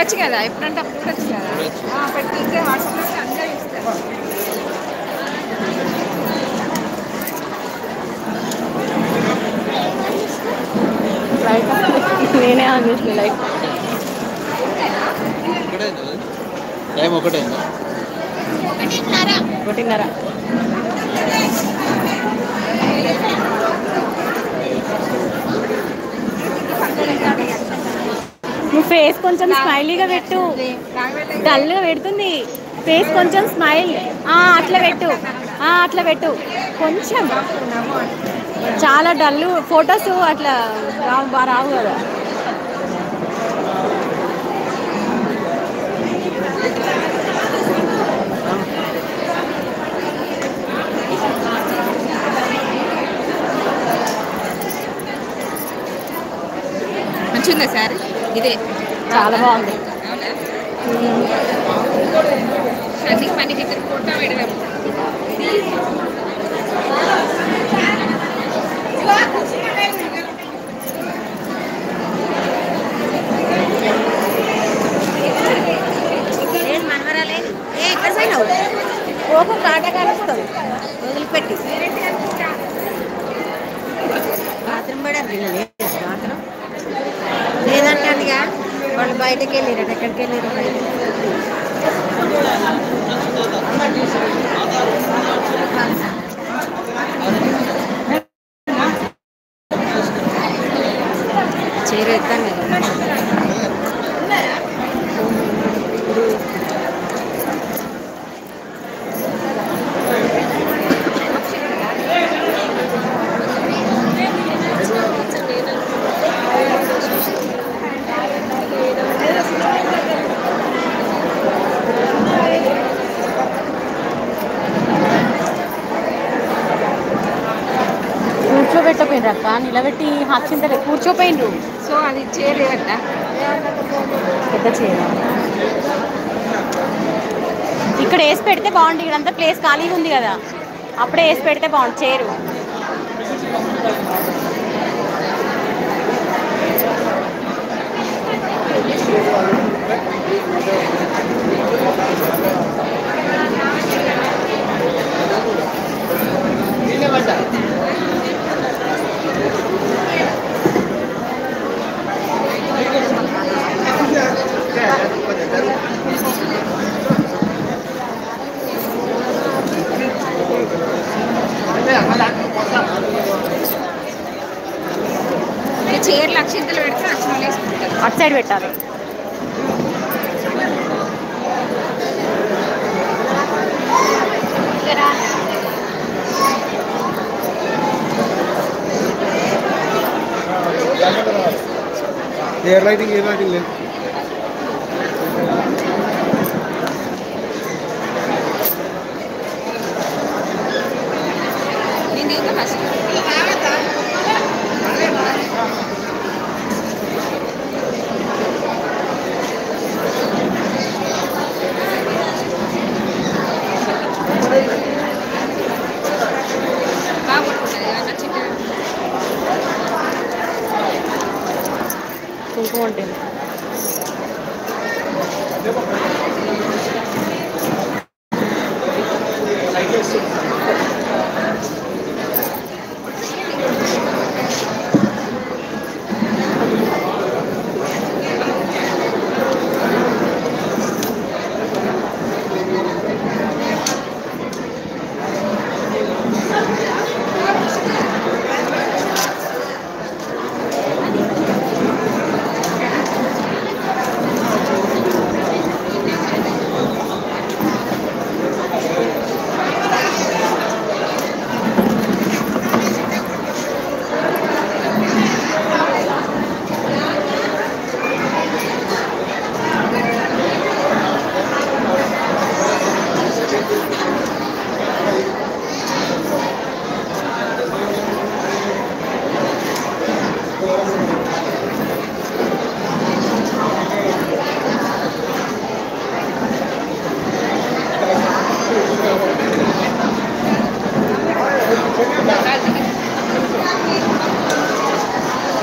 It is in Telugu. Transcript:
చూడొచ్చు కదా ఎప్పుడంటే అప్పుడు చూడొచ్చు కదా ఆ, పెట్టి ఇంకా వాట్సాప్లో అందరూ ఇస్తారు లైట్ నేనే ఆన్ చేసిన లైట్ ఒకటే టైం ఒకటే ఒకటిన్నర నువ్వు ఫేస్ కొంచెం స్మైలీగా పెట్టు డల్గా పెడుతుంది ఫేస్ కొంచెం స్మైల్ ఆ, అట్లా పెట్టు ఆ, అట్లా పెట్టు కొంచెం చాలా డల్ ఫొటోస్ అట్లా రావు బాగా రావు కదా మంచిగా సార్ ఇదే చాలా బాగుంది అవునా అన్ని పనికి ఇద్దరు ఫోటో పెడదాం కోపం కాట కాలుస్తుంది వదిలిపెట్టి బాత్రూమ్ కూడా పిల్లలే బాత్రూమ్ లేదంటే అందుగా వాళ్ళు బయటకు వెళ్ళారట ఎక్కడికి వెళ్ళారు బయట చీర ఎత్తాను కదా కూర్చోబెట్టపోయినరు అక్క నిలబెట్టి హచ్చింతలే కూర్చోపోయినరు సో అది చేయలేదంట పెద్ద చీర ఇక్కడ వేసి పెడితే బాగుంది ఇక్కడంతా ప్లేస్ ఖాళీగా ఉంది కదా అప్పుడే వేసి పెడితే బాగుంది చైరు ఈ చీరలు అక్షింతలు పెడితే అక్షింతలు వేసుకుంటారు అటు సైడ్ పెట్టాలి ఎయిర్ లైటింగ్ ఎయిర్ లైటింగ్ లేదు నేను దిగుతా ఫస్ట్ బాగుంటుంది ఏమన్నా చిన్న కుంకుమ ఉంటుంది